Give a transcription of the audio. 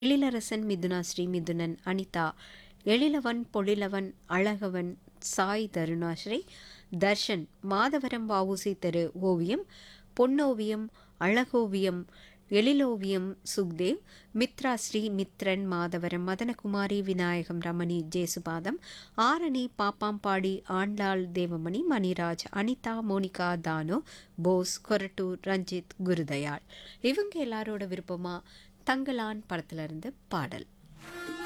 எழிலரசன் மிதுனா ஸ்ரீ மிதுனன் அனிதா எழிலவன் பொழிலவன் அழகவன் சாய் தருணாஸ்ரீ தர்ஷன் மாதவரம் வவுசி தெரு ஓவியம் பொன்னோவியம் அழகோவியம் எழிலோவியம் சுக்தேவ் மித்ரா ஸ்ரீ மித்ரன் மாதவரம் மதனகுமாரி விநாயகம் ரமணி ஜேசுபாதம் ஆரணி பாப்பாம்பாடி ஆண்டாள் தேவமணி மணிராஜ் அனிதா மோனிகா தானு போஸ் கொரட்டூர் ரஞ்சித் குருதயாள் இவங்க எல்லாரோட விருப்பமா தங்கலான் படத்துல இருந்து பாடல்